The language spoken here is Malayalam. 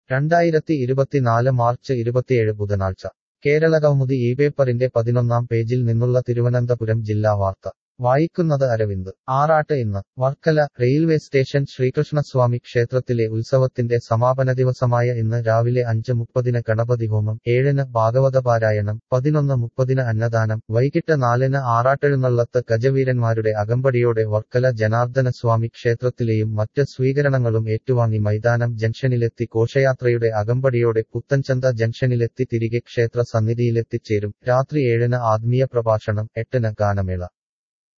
രണ്ടായിരത്തി ഇരുപത്തിനാല് മാർച്ച് ഇരുപത്തിയേഴ് ബുധനാഴ്ച കേരള കൗമുദി ഈ പേപ്പറിന്റെ പതിനൊന്നാം പേജിൽ നിന്നുള്ള തിരുവനന്തപുരം ജില്ലാ വാർത്ത വായിക്കുന്നത് അരവിന്ദ് ആറാട്ട് ഇന്ന് വർക്കല റെയിൽവേ സ്റ്റേഷൻ ശ്രീകൃഷ്ണസ്വാമി ക്ഷേത്രത്തിലെ ഉത്സവത്തിന്റെ സമാപന ദിവസമായ ഇന്ന് രാവിലെ അഞ്ച് മുപ്പതിന് ഗണപതി ഹോമം ഏഴിന് ഭാഗവത പാരായണം പതിനൊന്ന് മുപ്പതിന് അന്നദാനം വൈകിട്ട് നാലിന് ആറാട്ടെഴുന്നള്ളത്ത് ഗജവീരന്മാരുടെ അകമ്പടിയോടെ വർക്കല ജനാർദ്ദന സ്വാമി ക്ഷേത്രത്തിലെയും മറ്റ് സ്വീകരണങ്ങളും ഏറ്റുവാങ്ങി മൈതാനം ജംഗ്ഷനിലെത്തി ഘോഷയാത്രയുടെ അകമ്പടിയോടെ പുത്തൻചന്ത ജംഗ്ഷനിലെത്തി തിരികെ ക്ഷേത്ര സന്നിധിയിലെത്തിച്ചേരും രാത്രി ഏഴിന് ആത്മീയ പ്രഭാഷണം എട്ടിന് ഗാനമേള